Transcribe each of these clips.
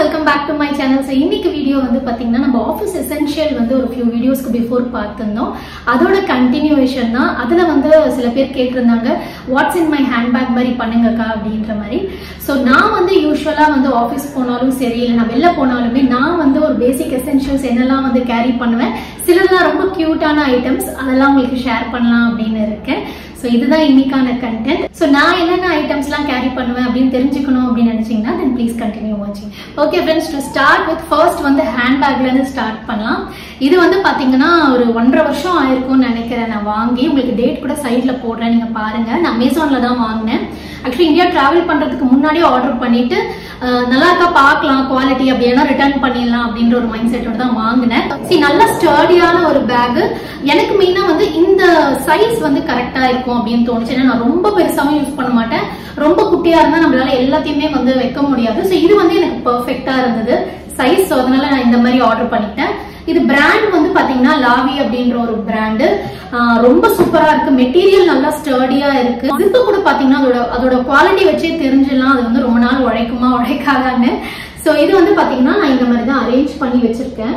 welcome back to my channel so இன்னைக்கு வீடியோ வந்து பார்த்தீங்கன்னா நம்ம ஆஃபீஸ் எசென்ஷியல் வந்து ஒரு ஃபியூ வீடியோஸ்க்கு பிஃபோர் பார்த்துருந்தோம் அதோட கண்டினியூவேஷன் தான் அதில் வந்து சில பேர் கேட்டிருந்தாங்க வாட்ஸ் இன் மை ஹேண்ட்பேக் மாதிரி பண்ணுங்கக்கா அப்படின்ற மாதிரி ஸோ நான் வந்து யூஸ்வலாக வந்து ஆஃபீஸ் போனாலும் சரி இல்லை நான் வெளில போனாலுமே நான் வந்து ஒரு பேசிக் எசென்ஷியல்ஸ் என்னெல்லாம் வந்து கேரி பண்ணுவேன் சிலதெல்லாம் ரொம்ப க்யூட்டான ஐட்டம்ஸ் அதெல்லாம் உங்களுக்கு ஷேர் பண்ணலாம் அப்படின்னு இருக்கேன் ஸோ இதுதான் இன்னைக்கான கண்டென்ட் ஸோ நான் என்னென்ன ஐட்டம்ஸ்லாம் கேரி பண்ணுவேன் அப்படின்னு தெரிஞ்சுக்கணும் அப்படின்னு நினைச்சீங்கன்னா தென் ப்ளீஸ் கண்டினியூ வாட்சிங் okay friends to start with first வந்து ஹேண்ட்பேக்லேருந்து ஸ்டார்ட் பண்ணலாம் இது வந்து பார்த்தீங்கன்னா ஒரு ஒன்றரை வருஷம் ஆயிருக்கும்னு நினைக்கிறேன் நான் வாங்கி உங்களுக்கு டேட் கூட சைடில் போடுறேன் நீங்கள் பாருங்க நான் அமேசானில் தான் வாங்கினேன் ஆக்சுவலி இந்தியா டிராவல் பண்ணுறதுக்கு முன்னாடியே ஆர்டர் பண்ணிட்டு அஹ், நல்லா இருக்கா பார்க்கலாம் குவாலிட்டி அப்படின்னா ரிட்டர்ன் பண்ணிடலாம் அப்படின்ற ஒரு மைண்ட் செட்டோட தான் வாங்கினேன் சரி நல்ல ஸ்டர்டியான ஒரு பேக் எனக்கு மெயினாக வந்து இந்த சைஸ் வந்து கரெக்டாக இருக்கும் அப்படின்னு தோணுச்சு ஏன்னா நான் ரொம்ப பெருசாவும் யூஸ் பண்ண மாட்டேன் ரொம்ப குட்டியா இருந்தா நம்மளால எல்லாத்தையுமே வந்து வைக்க முடியாது ஸோ இது வந்து எனக்கு பெர்ஃபெக்டா இருந்தது சைஸ் ஸோ அதனால நான் இந்த மாதிரி ஆர்டர் பண்ணிட்டேன் இது பிராண்ட் வந்து பாத்தீங்கன்னா லாவி அப்படின்ற ஒரு பிராண்டு ரொம்ப சூப்பரா இருக்கு மெட்டீரியல் நல்லா ஸ்டர்டியா இருக்கு ஜிப்பு கூட பாத்தீங்கன்னா அதோட அதோட குவாலிட்டி வச்சே தெரிஞ்சிடலாம் அது வந்து ரொம்ப நாள் உழைக்குமா உழைக்காதான்னு ஸோ இது வந்து பாத்தீங்கன்னா நான் இந்த மாதிரி தான் அரேஞ்ச் பண்ணி வச்சிருக்கேன்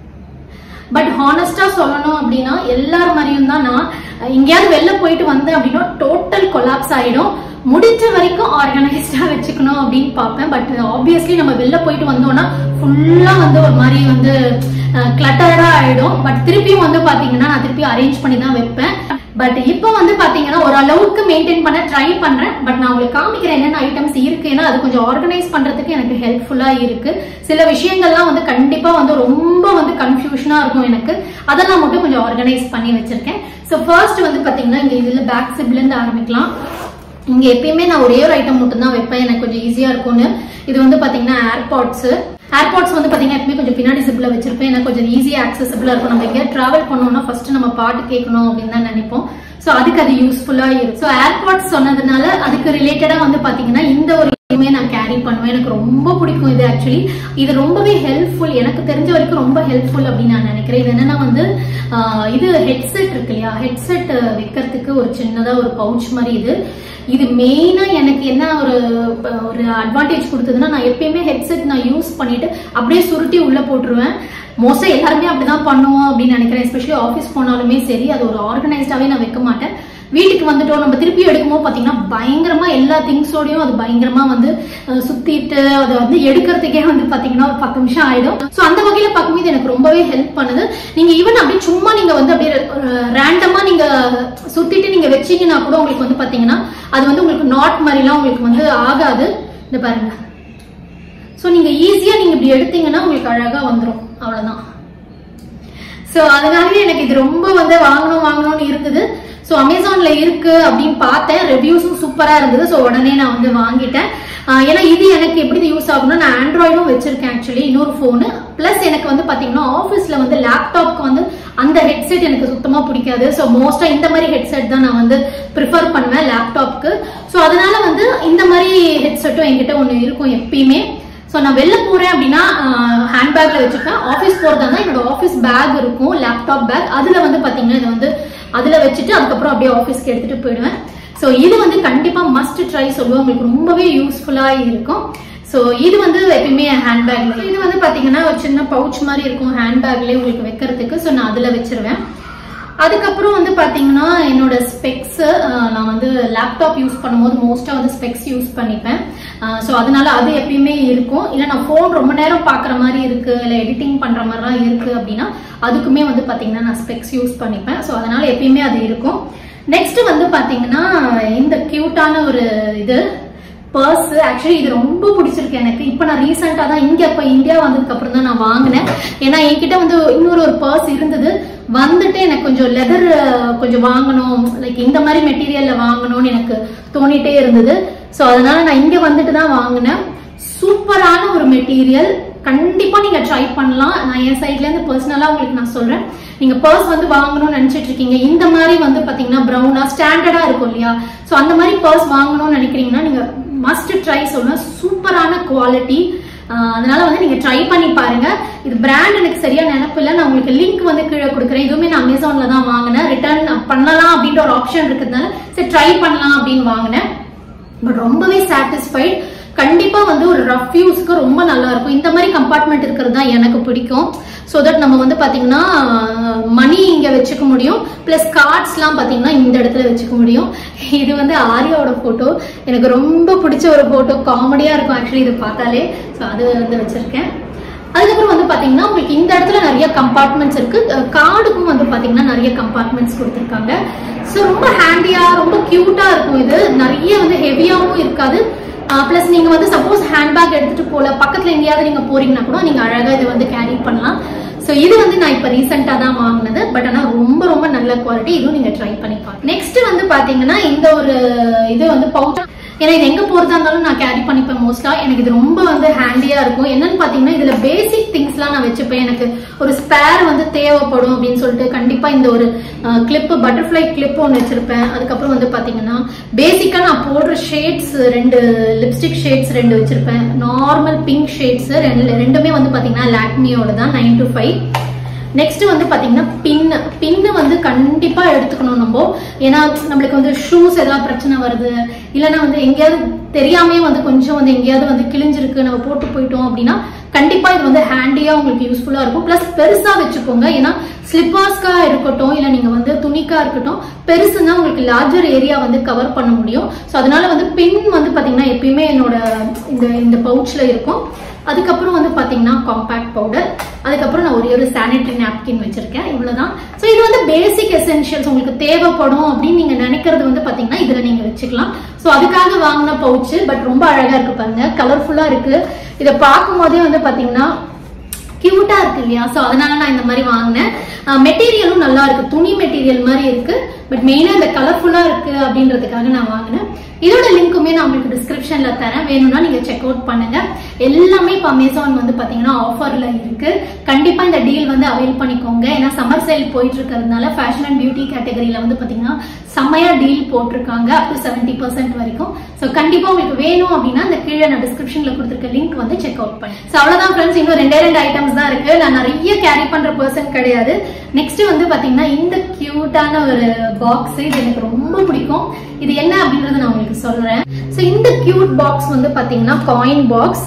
பட் ஹானஸ்டா சொல்லணும் அப்படின்னா எல்லார் மாதிரியும் தான் நான் எங்கேயாவது வெளில போயிட்டு வந்தேன் அப்படின்னா டோட்டல் கொலாப்ஸ் ஆயிடும் முடிஞ்ச வரைக்கும் ஆர்கனைஸ்டா வச்சுக்கணும் அப்படின்னு பார்ப்பேன் பட் ஆப்வியஸ்லி நம்ம வெளில போயிட்டு வந்தோம்னா ஃபுல்லா வந்து ஒரு மாதிரி வந்து கிளட்டர்டா ஆயிடும் பட் திருப்பியும் வந்து பாத்தீங்கன்னா நான் திருப்பி அரேஞ்ச் பண்ணி தான் வைப்பேன் பட் இப்போ வந்து பாத்தீங்கன்னா ஓரளவுக்கு மெயின்டைன் பண்ண ட்ரை பண்றேன் பட் நான் உங்களுக்கு காமிக்கிறேன் என்னென்ன ஐட்டம்ஸ் இருக்கு ஏன்னா அது கொஞ்சம் ஆர்கனைஸ் பண்றதுக்கு எனக்கு ஹெல்ப்ஃபுல்லா இருக்கு சில விஷயங்கள்லாம் வந்து கண்டிப்பா வந்து ரொம்ப வந்து கன்ஃபியூஷனா இருக்கும் எனக்கு அதெல்லாம் மட்டும் கொஞ்சம் ஆர்கனைஸ் பண்ணி வச்சிருக்கேன் ஸோ ஃபர்ஸ்ட் வந்து பாத்தீங்கன்னா இங்க இதுல பேக் சிப்ல இருந்து ஆரம்பிக்கலாம் இங்க எப்பயுமே நான் ஒரே ஒரு ஐட்டம் மட்டும் தான் வைப்பேன் எனக்கு கொஞ்சம் ஈஸியா இருக்கும்னு இது வந்து பாத்தீங்கன்னா ஏர்பாட்ஸ் ஏர்பாட்ஸ் வந்து பாத்தீங்கன்னா எப்பவுமே கொஞ்சம் பின்னாடி சிப்ல வச்சிருப்பேன் எனக்கு கொஞ்சம் ஈஸியா ஆக்சசபிளா இருக்கும் நம்ம எங்கேயாவது டிராவல் பண்ணோம்னா ஃபர்ஸ்ட் நம்ம பாட்டு கேட்கணும் அப்படின்னு தான் நினைப்போம் சோ அதுக்கு அது யூஸ்ஃபுல்லா இருக்கும் ஸோ ஏர்பாட்ஸ் சொன்னதுனால அதுக்கு ரிலேட்டடா வந்து பாத்தீங்கன்னா இந்த ஒரு இதுவுமே நான் கேரி பண்ணுவேன் எனக்கு ரொம்ப பிடிக்கும் இது ஆக்சுவலி இது ரொம்பவே ஹெல்ப்ஃபுல் எனக்கு தெரிஞ்ச வரைக்கும் ரொம்ப ஹெல்ப்ஃபுல் அப்படின்னு நான் நினைக்கிறேன் இது என்னன்னா வந்து ஆஹ், இது ஹெட்செட் இருக்கு இல்லையா ஹெட்செட் வைக்கிறதுக்கு ஒரு சின்னதா ஒரு பவுச் மாதிரி இது இது மெயினா எனக்கு என்ன ஒரு ஒரு அட்வான்டேஜ் கொடுத்ததுன்னா நான் எப்பயுமே ஹெட்செட் நான் யூஸ் பண்ணிட்டு அப்படியே சுருட்டி உள்ள போட்டுருவேன் மோஸ்டா எல்லாருமே அப்படிதான் பண்ணுவோம் அப்படின்னு நினைக்கிறேன் எஸ்பெஷலி ஆஃபீஸ் போனாலுமே சரி அது ஒரு ஆர்கனைஸ்டாவே நான் வைக்க மாட்டேன் வீட்டுக்கு வந்துட்டோம் நம்ம திருப்பி எடுக்கும்போது பாத்தீங்கன்னா பயங்கரமா எல்லா திங்ஸோடயும் அது பயங்கரமா வந்து அஹ், சுத்திட்டு அதை வந்து எடுக்கிறதுக்கே வந்து பாத்தீங்கன்னா ஒரு பத்து நிமிஷம் ஆயிடும் சோ அந்த வகையில பார்க்கும்போது எனக்கு ரொம்பவே ஹெல்ப் பண்ணுது நீங்க ஈவன் அப்படியே சும்மா நீங்க வந்து அப்படியே ரேண்டமா நீங்க சுத்திட்டு நீங்க வச்சீங்கன்னா கூட உங்களுக்கு வந்து பாத்தீங்கன்னா அது வந்து உங்களுக்கு நாட் மாதிரிலாம் உங்களுக்கு வந்து ஆகாது இந்த பாருங்க சோ நீங்க ஈஸியா நீங்க இப்படி எடுத்தீங்கன்னா உங்களுக்கு அழகா வந்துரும் அவ்வளவுதான் சோ அதனாலவே எனக்கு இது ரொம்ப வந்து வாங்கணும் வாங்கணும்னு இருக்குது ஸோ அமேசான்ல இருக்கு அப்படின்னு பார்த்தேன் ரிவ்யூஸும் சூப்பரா இருந்தது ஸோ உடனே நான் வந்து வாங்கிட்டேன் ஆஹ் ஏன்னா இது எனக்கு எப்படி யூஸ் ஆகும்னா நான் ஆண்ட்ராய்டும் வச்சிருக்கேன் ஆக்சுவலி இன்னொரு ஃபோனு பிளஸ் எனக்கு வந்து பாத்தீங்கன்னா ஆஃபீஸ்ல வந்து லேப்டாப்க்கு வந்து அந்த ஹெட்செட் எனக்கு சுத்தமா பிடிக்காது ஸோ மோஸ்டா இந்த மாதிரி ஹெட்செட் தான் நான் வந்து ப்ரிஃபர் பண்ணுவேன் லேப்டாப்க்கு ஸோ அதனால வந்து இந்த மாதிரி ஹெட்செட்டும் என்கிட்ட ஒன்று இருக்கும் எப்பயுமே ஸோ நான் வெளில போறேன் அப்படின்னா ஹேண்ட்பேக்ல வச்சுப்பேன் ஆஃபீஸ் போறதா இருந்தா என்னோட ஆஃபீஸ் பேக் இருக்கும் லேப்டாப் பேக் அதுல வந்து பாத்தீங்கன்னா இதை வந்து அதுல வச்சுட்டு அதுக்கப்புறம் அப்படியே ஆஃபீஸ்க்கு எடுத்துட்டு போயிடுவேன் ஸோ இது வந்து கண்டிப்பா மஸ்ட் ட்ரை சொல்லுவேன் உங்களுக்கு ரொம்பவே யூஸ்ஃபுல்லா இருக்கும் ஸோ இது வந்து எப்பயுமே ஹேண்ட்பேக்ல இது வந்து பாத்தீங்கன்னா ஒரு சின்ன பவுச் மாதிரி இருக்கும் ஹேண்ட்பேக்லயே உங்களுக்கு வைக்கிறதுக்கு ஸோ நான் அதுல வச்சிருவேன் அதுக்கப்புறம் வந்து பாத்தீங்கன்னா என்னோட ஸ்பெக்ஸ் நான் வந்து லேப்டாப் யூஸ் பண்ணும்போது மோஸ்டா வந்து ஸ்பெக்ஸ் யூஸ் பண்ணிப்பேன் ஸோ அதனால அது எப்பயுமே இருக்கும் இல்லை நான் ஃபோன் ரொம்ப நேரம் பார்க்குற மாதிரி இருக்கு இல்லை எடிட்டிங் பண்ற மாதிரிலாம் இருக்கு அப்படின்னா அதுக்குமே வந்து பாத்தீங்கன்னா நான் ஸ்பெக்ஸ் யூஸ் பண்ணிப்பேன் ஸோ அதனால எப்பயுமே அது இருக்கும் நெக்ஸ்ட் வந்து பாத்தீங்கன்னா இந்த கியூட்டான ஒரு இது பர்ஸ் ஆக்சுவலி இது ரொம்ப பிடிச்சிருக்கு எனக்கு இப்போ நான் ரீசெண்டாக தான் இங்கே இப்போ இந்தியா வந்ததுக்கு அப்புறம் தான் நான் வாங்கினேன் ஏன்னா என்கிட்ட வந்து இன்னொரு ஒரு பர்ஸ் இருந்தது வந்துட்டு எனக்கு கொஞ்சம் லெதர் கொஞ்சம் வாங்கணும் லைக் இந்த மாதிரி மெட்டீரியல்ல வாங்கணும்னு எனக்கு தோணிட்டே இருந்தது ஸோ அதனால நான் இங்கே வந்துட்டு தான் வாங்கினேன் சூப்பரான ஒரு மெட்டீரியல் கண்டிப்பா நீங்க ட்ரை பண்ணலாம் நான் என் சைட்ல இருந்து பர்சனலா உங்களுக்கு நான் சொல்றேன் நீங்க பர்ஸ் வந்து வாங்கணும்னு நினைச்சிட்டு இருக்கீங்க இந்த மாதிரி வந்து பாத்தீங்கன்னா ப்ரௌனா ஸ்டாண்டர்டா இருக்கும் இல்லையா சோ அந்த மாதிரி பர்ஸ் வாங்கணும்னு நினைக்கிறீங்கன்னா நீங்க மஸ்ட் ட்ரை சொல்லுவேன் சூப்பரான குவாலிட்டி அதனால வந்து நீங்க ட்ரை பண்ணி பாருங்க இது பிராண்ட் எனக்கு சரியா நினைப்பு இல்லை நான் உங்களுக்கு லிங்க் வந்து கீழே கொடுக்குறேன் இதுவுமே நான் அமேசான்ல தான் வாங்கினேன் ரிட்டர்ன் பண்ணலாம் அப்படின்ற ஒரு ஆப்ஷன் இருக்கிறதுனால சரி ட்ரை பண்ணலாம் அப்படின்னு வாங்கினேன் பட் ரொம்பவே சாட்டிஸ்ஃபைட் கண்டிப்பா வந்து ஒரு ரஃப் யூஸ்க்கு ரொம்ப நல்லா இருக்கும் இந்த மாதிரி கம்பார்ட்மெண்ட் இருக்கிறது தான் எனக்கு பிடிக்கும் ஸோ தட் நம்ம வந்து பாத்தீங்கன்னா மணி இங்க வச்சுக்க முடியும் பிளஸ் கார்ட்ஸ்லாம் பாத்தீங்கன்னா இந்த இடத்துல வச்சுக்க முடியும் இது வந்து ஆரியாவோட போட்டோ எனக்கு ரொம்ப பிடிச்ச ஒரு போட்டோ காமெடியா இருக்கும் ஆக்சுவலி இது பார்த்தாலே ஸோ அது வந்து வச்சிருக்கேன் அதுக்கப்புறம் வந்து பாத்தீங்கன்னா உங்களுக்கு இந்த இடத்துல நிறைய கம்பார்ட்மெண்ட்ஸ் இருக்கு கார்டுக்கும் வந்து பாத்தீங்கன்னா நிறைய கம்பார்ட்மெண்ட்ஸ் கொடுத்துருக்காங்க ஸோ ரொம்ப ஹேண்டியா ரொம்ப கியூட்டா இருக்கும் இது நிறைய வந்து ஹெவியாவும் இருக்காது ப்ளஸ் நீங்க வந்து சப்போஸ் ஹேண்ட்பேக் எடுத்துட்டு போல பக்கத்துல எங்கேயாவது நீங்க போறீங்கன்னா கூட நீங்க அழகா இதை வந்து கேரி பண்ணலாம் ஸோ இது வந்து நான் இப்போ ரீசெண்டாக தான் வாங்கினது பட் ஆனால் ரொம்ப ரொம்ப நல்ல குவாலிட்டி இதுவும் நீங்க ட்ரை பண்ணி பாருங்க நெக்ஸ்ட் வந்து பாத்தீங்கன்னா இந்த ஒரு இது வந்து பவுச் ஏன்னா இது எங்க போறதா இருந்தாலும் நான் கேரி பண்ணிப்பேன் மோஸ்டா எனக்கு இது ரொம்ப வந்து ஹேண்டியா இருக்கும் என்னன்னு பாத்தீங்கன்னா இதுல பேசிக் திங்ஸ்லாம் நான் வச்சுப்பேன் எனக்கு ஒரு ஸ்பேர் வந்து தேவைப்படும் அப்படின்னு சொல்லிட்டு கண்டிப்பா இந்த ஒரு கிளிப் பட்டர்ஃப்ளை கிளிப் ஒன்று வச்சிருப்பேன் அதுக்கப்புறம் வந்து பாத்தீங்கன்னா பேசிக்கா நான் போடுற ஷேட்ஸ் ரெண்டு லிப்ஸ்டிக் ஷேட்ஸ் ரெண்டு வச்சிருப்பேன் நார்மல் பிங்க் ஷேட்ஸ் ரெண்டு ரெண்டுமே வந்து பாத்தீங்கன்னா லாக்மியோட தான் நைன் டு ஃபைவ் நெக்ஸ்ட் வந்து பாத்தீங்கன்னா பின்னு பின்னு வந்து கண்டிப்பா எடுத்துக்கணும் நம்ம ஏன்னா நம்மளுக்கு வந்து ஷூஸ் ஏதாவது பிரச்சனை வருது இல்லைன்னா வந்து எங்கேயாவது தெரியாமே வந்து கொஞ்சம் வந்து எங்கேயாவது வந்து கிழிஞ்சிருக்கு நம்ம போட்டு போயிட்டோம் அப்படின்னா கண்டிப்பா இது வந்து ஹேண்டியா உங்களுக்கு யூஸ்ஃபுல்லா இருக்கும் பிளஸ் பெருசா வச்சுக்கோங்க ஏன்னா ஸ்லிப்பர்ஸ்க்கா இருக்கட்டும் இல்ல நீங்க வந்து துணிக்கா இருக்கட்டும் பெருசுன்னா உங்களுக்கு லார்ஜர் ஏரியா வந்து கவர் பண்ண முடியும் ஸோ அதனால வந்து பின் வந்து பாத்தீங்கன்னா எப்பயுமே என்னோட இந்த இந்த பவுச்ல இருக்கும் அதுக்கப்புறம் வந்து பாத்தீங்கன்னா காம்பாக்ட் பவுடர் அதுக்கப்புறம் நான் ஒரே ஒரு சானிட்டரி நாப்கின் வச்சிருக்கேன் இவ்வளவுதான் ஸோ இது வந்து பேசிக் எசென்ஷியல்ஸ் உங்களுக்கு தேவைப்படும் அப்படின்னு நீங்க நினைக்கிறது வந்து பாத்தீங்கன்னா இதுல நீங்க வச்சுக்கலாம் ஸோ அதுக்காக வாங்கின பவுச்சு பட் ரொம்ப அழகா இருக்கு பாருங்க கலர்ஃபுல்லா இருக்கு இதை பார்க்கும் போதே வந்து பாத்தீங்கன்னா கியூட்டா இருக்கு இல்லையா ஸோ அதனால நான் இந்த மாதிரி வாங்கினேன் மெட்டீரியலும் நல்லா இருக்கு துணி மெட்டீரியல் மாதிரி இருக்கு பட் மெயினா இந்த கலர்ஃபுல்லா இருக்கு அப்படின்றதுக்காக நான் வாங்கினேன் இதோட லிங்க்குமே நான் உங்களுக்கு டிஸ்கிரிப்ஷன்ல தரேன் வேணும்னா நீங்க செக் அவுட் பண்ணுங்க எல்லாமே இப்போ அமேசான் வந்து பாத்தீங்கன்னா ஆஃபர்ல இருக்கு கண்டிப்பா இந்த டீல் வந்து அவைல் பண்ணிக்கோங்க ஏன்னா சம்மர் சேல் போயிட்டு இருக்கிறதுனால ஃபேஷன் அண்ட் பியூட்டி கேட்டகரியில வந்து பாத்தீங்கன்னா செம்மையா டீல் போட்டிருக்காங்க அப் டு செவன்டி பர்சன்ட் வரைக்கும் ஸோ கண்டிப்பா உங்களுக்கு வேணும் அப்படின்னா இந்த கீழே நான் டிஸ்கிரிப்ஷன்ல கொடுத்துருக்க லிங்க் வந்து செக் அவுட் பண்ணி ஸோ அவ்வளவுதான் ஃப்ரெண்ட்ஸ் இன்னும் ரெண்டே ரெண்டு ஐட்டம்ஸ் தான் இருக்கு நான் நிறைய கேரி பண்ற பர்சன் கிடையாது நெக்ஸ்ட் வந்து பாத்தீங்கன்னா இந்த கியூட்டான ஒரு பாக்ஸ் இது எனக்கு ரொம்ப பிடிக்கும் இது என்ன அப்படின்றத நான் உங்களுக்கு சொல்றேன் ஸோ இந்த கியூட் பாக்ஸ் வந்து பாத்தீங்கன்னா காயின் பாக்ஸ்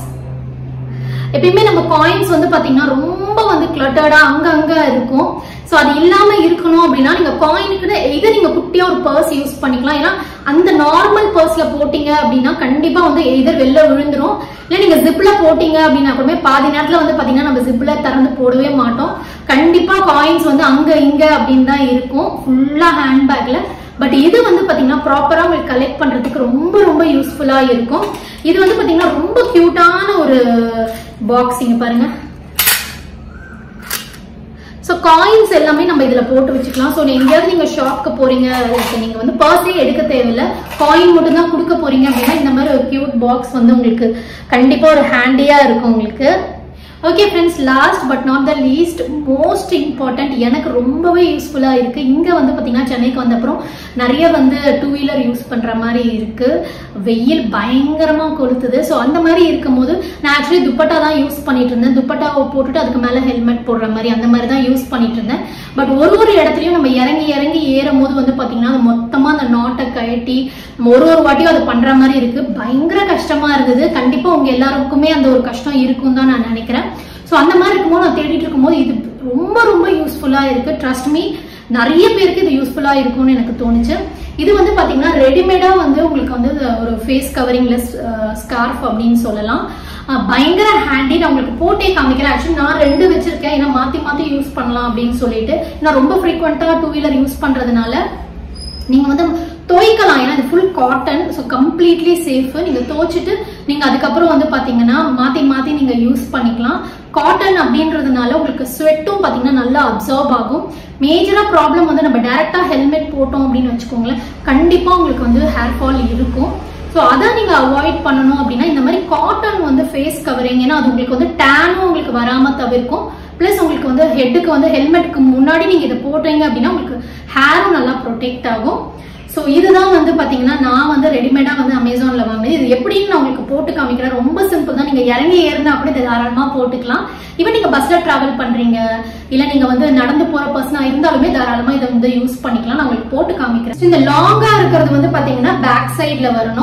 எப்பயுமே நம்ம காயின்ஸ் வந்து பாத்தீங்கன்னா ரொம்ப வந்து கிளட்டர்டா அங்கங்க இருக்கும் ஸோ அது இல்லாம இருக்கணும் அப்படின்னா நீங்க காயினுக்கு இதை நீங்க குட்டியா ஒரு பர்ஸ் யூஸ் பண்ணிக்கலாம் ஏன்னா அந்த நார்மல் பர்ஸ்ல போட்டீங்க அப்படின்னா கண்டிப்பா வந்து எதர் வெளில விழுந்துரும் இல்ல நீங்க ஜிப்ல போட்டீங்க அப்படின்னா கூட பாதி நேரத்துல வந்து பாத்தீங்கன்னா நம்ம ஜிப்ல திறந்து போடவே மாட்டோம் கண்டிப்பா காயின்ஸ் வந்து அங்க இங்க அப்படின்னு தான் இருக்கும் ஃபுல்லா ஹேண்ட்பேக்ல பட் இது வந்து பாத்தீங்கன்னா ப்ராப்பரா உங்களுக்கு கலெக்ட் பண்றதுக்கு ரொம்ப ரொம்ப யூஸ்ஃபுல்லா இருக்கும் இது வந்து பாத்தீங்கன்னா ரொம்ப கியூட்டான ஒரு பாக்ஸ் இங்க பாருங்க ஸோ காயின்ஸ் எல்லாமே நம்ம இதுல போட்டு வச்சுக்கலாம் ஸோ எங்கேயாவது நீங்க ஷாப்க்கு போறீங்க அதுக்கு நீங்க வந்து பர்ஸே எடுக்க தேவையில்ல காயின் மட்டும் தான் கொடுக்க போறீங்க அப்படின்னா இந்த மாதிரி ஒரு கியூட் பாக்ஸ் வந்து உங்களுக்கு கண்டிப்பா ஒரு ஹேண்டியா இருக்கும் உங்களுக்கு okay friends last but not the least most important எனக்கு ரொம்பவே யூஸ்ஃபுல்லாக இருக்கு இங்கே வந்து பார்த்தீங்கன்னா சென்னைக்கு வந்த அப்புறம் நிறைய வந்து டூ வீலர் யூஸ் பண்ணுற மாதிரி இருக்கு வெயில் பயங்கரமாக கொளுத்துது ஸோ அந்த மாதிரி இருக்கும்போது நான் ஆக்சுவலி துப்பட்டா தான் யூஸ் பண்ணிட்டு இருந்தேன் துப்பட்டாவை போட்டுட்டு அதுக்கு மேலே ஹெல்மெட் போடுற மாதிரி அந்த மாதிரி தான் யூஸ் பண்ணிட்டு இருந்தேன் பட் ஒரு ஒரு இடத்துலையும் நம்ம இறங்கி இறங்கி ஏறும் போது வந்து பார்த்தீங்கன்னா அது மொத்தமாக அந்த நாட்டை கழட்டி நம்ம ஒரு ஒரு வாட்டியும் அது பண்ணுற மாதிரி இருக்கு பயங்கர கஷ்டமா இருந்தது கண்டிப்பாக உங்க எல்லாருக்குமே அந்த ஒரு கஷ்டம் இருக்கும் தான் நான் நினைக்கிறேன் ஸோ அந்த மாதிரி இருக்கும்போது நான் தேடிட்டு இருக்கும்போது இது ரொம்ப ரொம்ப யூஸ்ஃபுல்லாக இருக்கு ட்ரஸ்ட் மீ நிறைய பேருக்கு இது யூஸ்ஃபுல்லாக இருக்கும்னு எனக்கு தோணுச்சு இது வந்து பார்த்தீங்கன்னா ரெடிமேடாக வந்து உங்களுக்கு வந்து ஒரு ஃபேஸ் கவரிங்லெஸ் ஸ்கார்ஃப் அப்படின்னு சொல்லலாம் அஹ் பயங்கர ஹேண்டி நான் உங்களுக்கு போட்டே காமிக்கிறேன் ஆக்சுவலி நான் ரெண்டு வச்சிருக்கேன் ஏன்னா மாற்றி மாற்றி யூஸ் பண்ணலாம் அப்படின்னு சொல்லிட்டு நான் ரொம்ப ஃப்ரீக்வெண்ட்டாக டூ வீலர் யூஸ் பண்ணுறதுனால நீங்க வந்து துவைக்கலாம் ஏன்னா இது full cotton so completely safe நீங்க துவைச்சிட்டு நீங்க அதுக்கப்புறம் வந்து பாத்தீங்கன்னா மாத்தி மாத்தி நீங்க யூஸ் பண்ணிக்கலாம் காட்டன் அப்படின்றதுனால உங்களுக்கு ஸ்வெட்டும் பாத்தீங்கன்னா நல்லா அப்சர்வ் ஆகும் மேஜரா ப்ராப்ளம் வந்து நம்ம டைரக்டா ஹெல்மெட் போட்டோம் அப்படின்னு வச்சுக்கோங்களேன் கண்டிப்பா உங்களுக்கு வந்து ஹேர் ஃபால் இருக்கும் ஸோ அதை நீங்க அவாய்ட் பண்ணணும் அப்படின்னா இந்த மாதிரி காட்டன் வந்து ஃபேஸ் கவரிங் ஏன்னா அது உங்களுக்கு வந்து டேனும் உங்களுக்கு வராம தவிர்க்கும் ப்ளஸ் உங்களுக்கு வந்து ஹெட்டுக்கு வந்து ஹெல்மெட்டுக்கு முன்னாடி நீங்க இதை போடுறீங்க அப்படின்னா உங்களுக்கு ஹேரும் நல்லா ப்ரொடெக்ட் ஆகும் ஸோ இதுதான் வந்து பாத்தீங்கன்னா நான் வந்து ரெடிமேடா வந்து அமேசான்ல வாங்கினது இது எப்படின்னு நான் உங்களுக்கு போட்டு காமிக்கிறேன் ரொம்ப சிம்பிள் தான் நீங்க இறங்கி ஏறினா அப்படி இதை தாராளமா போட்டுக்கலாம் ஈவன் நீங்க பஸ்ல டிராவல் பண்றீங்க இல்ல நீங்க வந்து நடந்து போற பர்சனா இருந்தாலுமே தாராளமா இதை வந்து யூஸ் பண்ணிக்கலாம் நான் உங்களுக்கு போட்டு காமிக்கிறேன் So, இந்த லாங்கா இருக்கிறது வந்து பாத்தீங்கன்னா பேக் சைட்ல வரணும்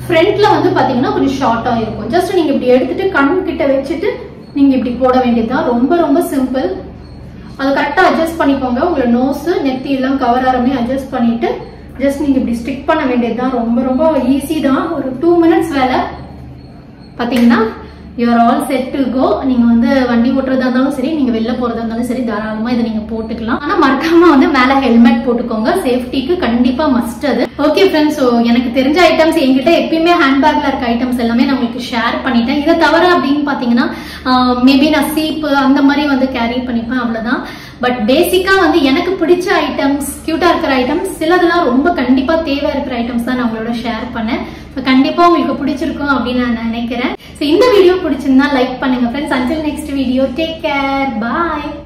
ஃப்ரண்ட்ல வந்து பாத்தீங்கன்னா கொஞ்சம் ஷார்ட்டா இருக்கும் ஜஸ்ட் நீங்க இப்படி எடுத்துட்டு கண் கிட்ட வச்சுட்டு நீங்க இப்படி போட வேண்டியதுதான் ரொம்ப ரொம்ப சிம்பிள் அது கரெக்டா அட்ஜஸ்ட் பண்ணிக்கோங்க உங்களோட நோஸ் நெத்தி எல்லாம் கவர் ஆரமே அட்ஜஸ்ட் பண்ணிட்டு ஜஸ்ட் நீங்க இப்படி ஸ்டிக் பண்ண வேண்டியதுதான் ரொம்ப ரொம்ப ஈஸி தான் ஒரு டூ மினிட்ஸ் வேலை பாத்தீங்கன்னா you're all set to go நீங்க வந்து வண்டி ஓட்டுறதா இருந்தாலும் சரி நீங்க வெளில போறதா இருந்தாலும் சரி தாராளமா இதை நீங்க போட்டுக்கலாம் ஆனா மறக்காம வந்து மேல ஹெல்மெட் போட்டுக்கோங்க சேஃப்டிக்கு கண்டிப்பா மஸ்ட் அது ஓகே ஃப்ரெண்ட்ஸ் ஸோ எனக்கு தெரிஞ்ச ஐட்டம்ஸ் என்கிட்ட எப்பயுமே ஹேண்ட்பேக்ல இருக்க ஐட்டம்ஸ் எல்லாமே நான் உங்களுக்கு ஷேர் பண்ணிட்டேன் இதை தவிர அப்படின்னு பாத்தீங்கன்னா மேபி நான் சீப்பு அந்த மாதிரி வந்து கேரி பண்ணிப்பேன் அவ்வளவுதான் பட் பேசிக்கா வந்து எனக்கு பிடிச்ச ஐட்டம்ஸ் கியூட்டா இருக்கிற ஐட்டம்ஸ் சிலதெல்லாம் ரொம்ப கண்டிப்பா தேவை இருக்கிற ஐட்டம்ஸ் தான் நான் உங்களோட ஷேர் பண்ணேன் ஸோ கண்டிப்பா உங்களுக்கு பிடிச்சிருக்கும் அப்படின்னு நான் நினைக்கிறேன் ஸோ இந்த வீடியோ பிடிச்சிருந்தா லைக் பண்ணுங்க friends until next video take care பாய்